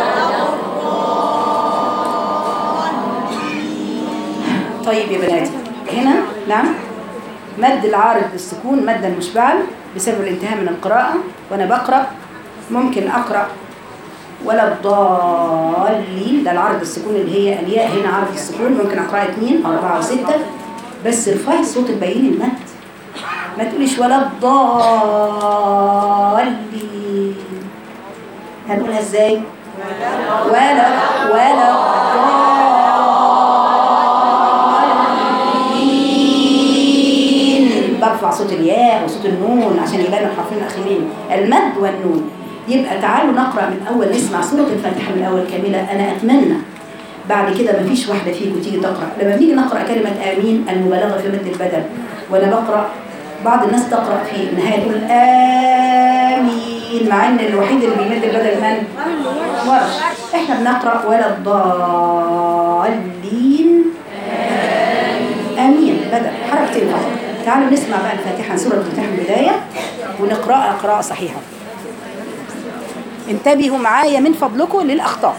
طيب يا بناتي هنا نعم مد العارض بالسكون مدا مشبعا بسبب الانتهاء من القراءة وأنا بقرأ ممكن أقرأ ولا الضالين ده العرض السكون اللي هي الياء هنا عرض السكون ممكن أقرأ اثنين أو أربعة وستة بس ارفعي الصوت تبين المد ما تقوليش ولا الضالين هنقولها ازاي ولا ولا الضالين برفع صوت الياء وصوت النون عشان يبان الحرفين الاخيرين المد والنون يبقى تعالوا نقرا من اول نسمع سوره الفاتحه من الاول كامله انا اتمنى بعد كده مفيش واحده فيكم تيجي تقرا لما بنيجي نقرا كلمه امين المبالغه في مد البدل وانا بقرا بعض الناس تقرا في النهايه تقول امين مع ان الوحيد اللي بيمد البدل من ورش احنا بنقرا ولا الضالين امين بدل حركتين فقط تعالوا نسمع بقى الفاتحه سوره الفاتحه من البدايه ونقراها قراءه صحيحه انتبهوا معايا من فضلكم للاخطاء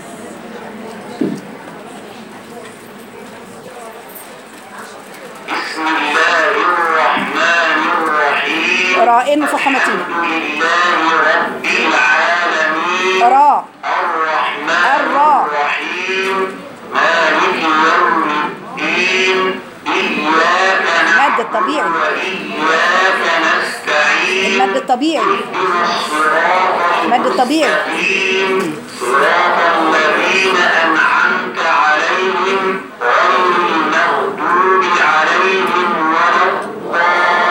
بسم الله الرحمن الرحيم ايه المفخمتين لله رب العالمين را الرحمن الراء. الرحيم مالك يوم الدين إياك المد نعبد الطبيعي وإياك نستعين المد الطبيعي اهدنا الصراط المد الطبيعي المستقيم صراط الذين أنعمت عليهم غير المغضوب عليهم ولا الضالين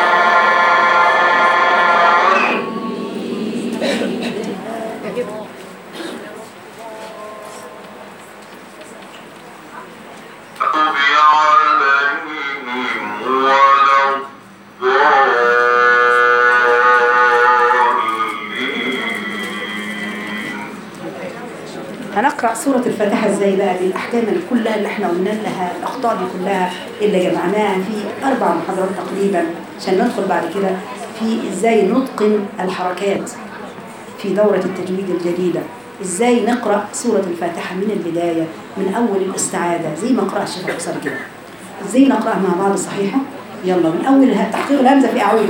مغضوب عليهم ولا الضالين هنقرأ سورة الفاتحة ازاي بقى بالأحكام اللي كلها اللي احنا قلنا لها الأخطاء دي كلها اللي جمعناها في أربع محاضرات تقريبا عشان ندخل بعد كده في ازاي نتقن الحركات في دورة التجويد الجديدة ازاي نقرأ سورة الفاتحة من البداية من أول الاستعاذة زي ما قرأ الشيخ أبصر كده ازاي نقرأها مع بعض صحيحة يلا من أول ه- تحقيق الهمزة في أعوذ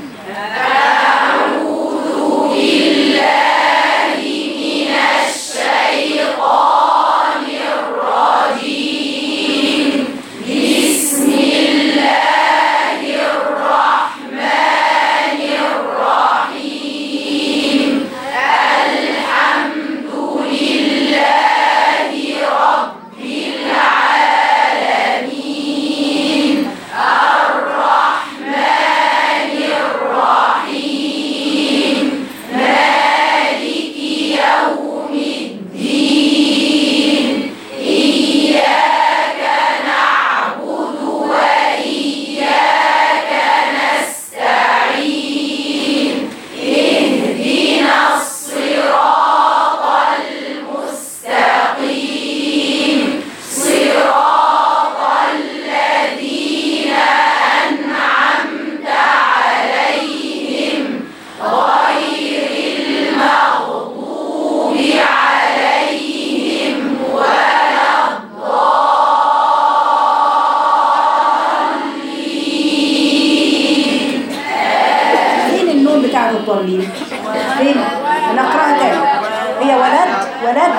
فين النون بتاع الضالين فين انا اقراها تاني هي ولد ولد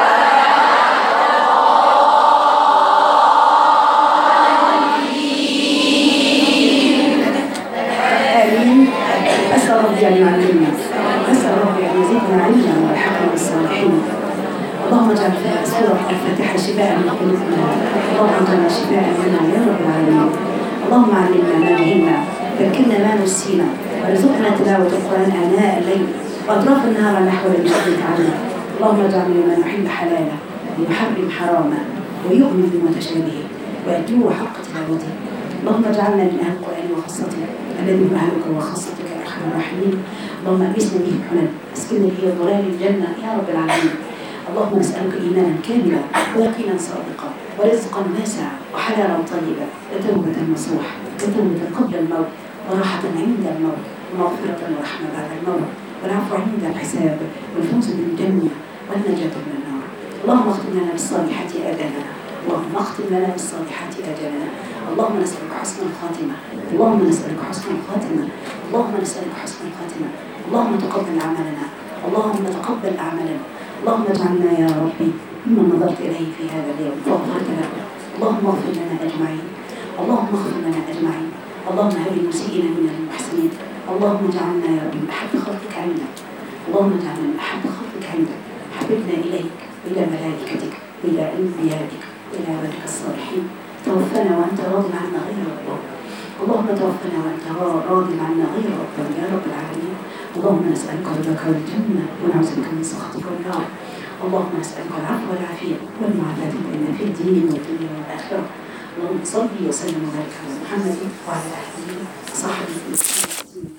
آمين أسأل ربي أن يعلمنا أسأل ربي أن يزيدنا علما ويلحقنا بالصالحين اللهم اجعل فيها سورة الفاتحة شفاء من قلوبنا اللهم اجعلها شفاء لنا يا رب العالمين اللهم علمنا ما جهلنا ذكرنا ما نسينا وارزقنا تلاوة القرآن آناء الليل وأطراف النهار نحو رجلك عنا اللهم اجعلنا ممن يحب حلالا ويحرم حراما ويؤمن بمتشابهه ويتلو حق تلاوته اللهم اجعلنا من اهل القران وخاصته الذي هو اهلك وخاصتك يا ارحم الراحمين اللهم البسنا به الحنن اسكننا به ظلال الجنه يا رب العالمين اللهم نسالك ايمانا كاملا ويقينا صادقا ورزقا واسعا وحلالا طيبا وتوبه نصوح وتوبه قبل الموت وراحه عند الموت ومغفره ورحمه بعد الموت والعفو عند الحساب والفوز بالجنه والنجاه من النار اللهم اختم لنا بالصالحات آذاننا اللهم اختم لنا بالصالحات آجالنا اللهم نسألك حسن الخاتمة اللهم نسألك حسن الخاتمة اللهم نسألك حسن الخاتمة اللهم تقبل عملنا اللهم تقبل أعمالنا اللهم اجعلنا يا ربي ممن نظرت إليه في هذا اليوم فاغفرت له اللهم اغفر لنا أجمعين اللهم اغفر لنا أجمعين اللهم هب المسيئين من المحسنين اللهم اجعلنا يا ربي من أحب خلقك عندك اللهم اجعلنا من أحب خلقك عندك حببنا إليك وإلى ملائكتك وإلى أنبيائك وإلى عبادك الصالحين توفنا وأنت راض عنا غير رضا اللهم توفنا وأنت راض عنا غير رضا يا رب العالمين اللهم نسألك رضاك والجنة ونعوذ بك من سخطك والنار اللهم نسألك العفو والعافية والمعافاة بين في الدين والدنيا والآخرة اللهم صل وسلم وبارك على محمد وعلى آله وصحبه وسلم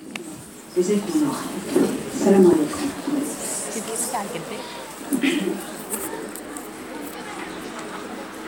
جزاكم الله خيرا السلام عليكم ورحمة الله